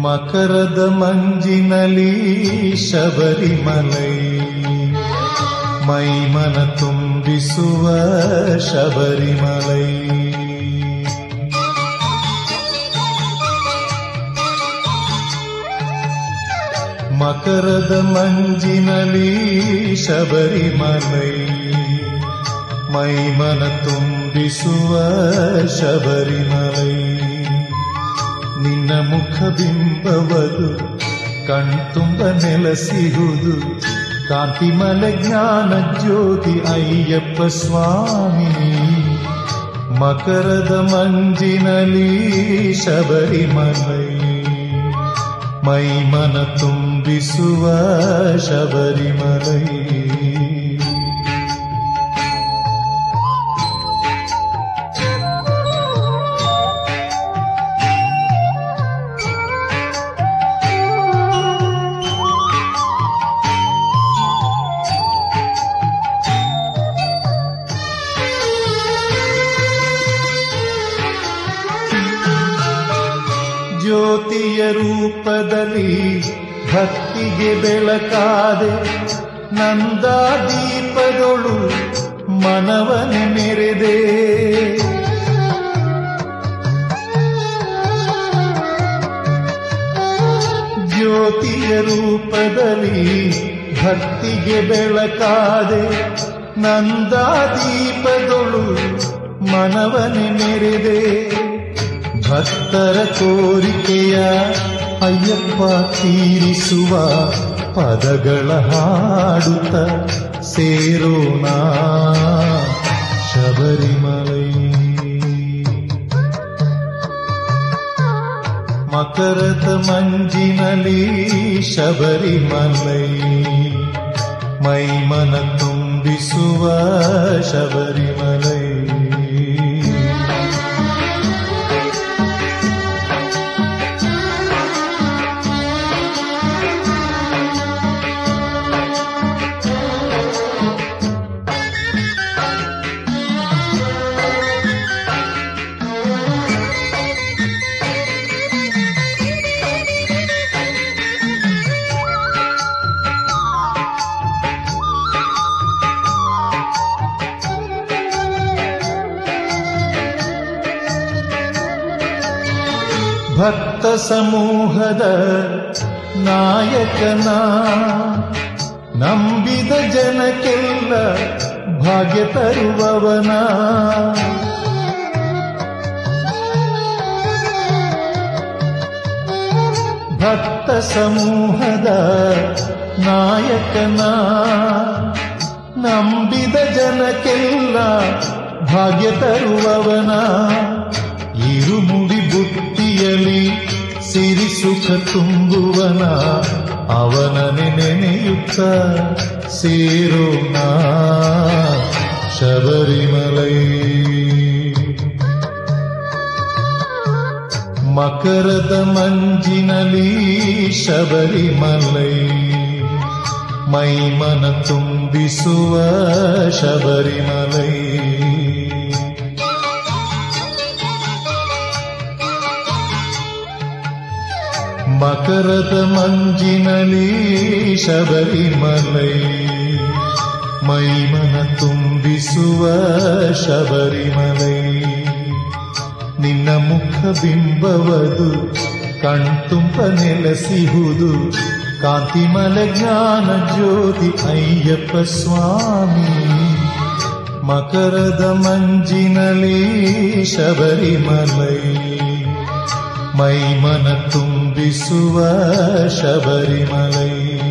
ಮಕರದ ಮಂಜಿನಲಿ ಶಬರಿಮಲೈ ಮೈಮನ ತುಂಬಿಸುವ ಶಬರಿಮಲೈ ಮಕರದ ಮಂಜಿನಲಿ ಶಬರಿಮಲೈ ಮೈಮನ ತುಂಬಿಸುವ ಶಬರಿಮಲೈ ನಿನ್ನ ಮುಖಬಿಂಬವದು ಕಣ್ತುಂಬ ನೆಲಸಿಹುದು ಕಾಂತಿಮಲ ಜ್ಞಾನ ಜ್ಯೋತಿ ಅಯ್ಯಪ್ಪ ಸ್ವಾಮಿ ಮಕರದ ಮಂಜಿನಲಿ ಶಬರಿಮಲೈ ಮೈಮನ ತುಂಬಿಸುವ ಶಬರಿಮಲೈ ಜ್ಯೋತಿಯ ರೂಪದಲ್ಲಿ ಭಕ್ತಿಗೆ ಬೆಳಕಾದೆ ನಂದಾದೀಪದೊಳು ಮನವನೆ ಮೆರೆದೆ ಜ್ಯೋತಿಯ ರೂಪದಲ್ಲಿ ಭಕ್ತಿಗೆ ಬೆಳಕಾದೆ ನಂದಾದೀಪದೊಳು ಮನವನೆ ಮೆರೆದೆ ಭಕ್ತರ ಕೋರಿಕೆಯ ಅಯ್ಯಪ್ಪ ತೀರಿಸುವ ಪದಗಳ ಹಾಡುತ್ತ ಸೇರೋಣ ಶಬರಿಮಲೈ ಮಕರದ ಮಂಜಿನಲಿ ಶಬರಿಮಲೈ ಮೈಮನ ತುಂಬಿಸುವ ಶಬರಿಮಲೈ ಭಕ್ತ ಸಮೂಹದ ನಾಯಕನ ನಂಬಿದ ಜನಕ್ಕೆಲ್ಲ ಭಾಗ್ಯ ತರುವವನ ಭಕ್ತ ಸಮೂಹದ ನಾಯಕನ ನಂಬಿದ ಜನಕ್ಕೆಲ್ಲ ಭಾಗ್ಯ ತರುವವನ ಇರುಮುಡಿ ಬುಟ್ಟಿಯಲಿ ಸಿರಿ ಸುಖ ತುಂಬುವನ ಅವನನೆ ನೆನೆಯುತ್ತ ಸೇರೋಣ ಶಬರಿಮಲೈ ಮಕರದ ಮಂಜಿನಲಿ ಶಬರಿಮಲೈ ಮೈಮನ ತುಂಬಿಸುವ ಶಬರಿಮಲೈ ಮಕರದ ಮಂಜಿನಲಿ ಶಬರಿಮಲೈ ಮೈಮನ ತುಂಬಿಸುವ ಶಬರಿಮಲೈ ನಿನ್ನ ಮುಖ ಬಿಂಬವದು ಕಣ್ತುಂಬ ನೆಲಸಿಹುದು ಕಾಂತಿಮಲ ಜ್ಞಾನ ಜ್ಯೋತಿ ಅಯ್ಯಪ್ಪ ಸ್ವಾಮಿ ಮಕರದ ಮಂಜಿನಲಿ ಶಬರಿಮಲೈ ಮೈಮನ ತುಂಬಿಸುವ ಶಬರಿಮಲೈ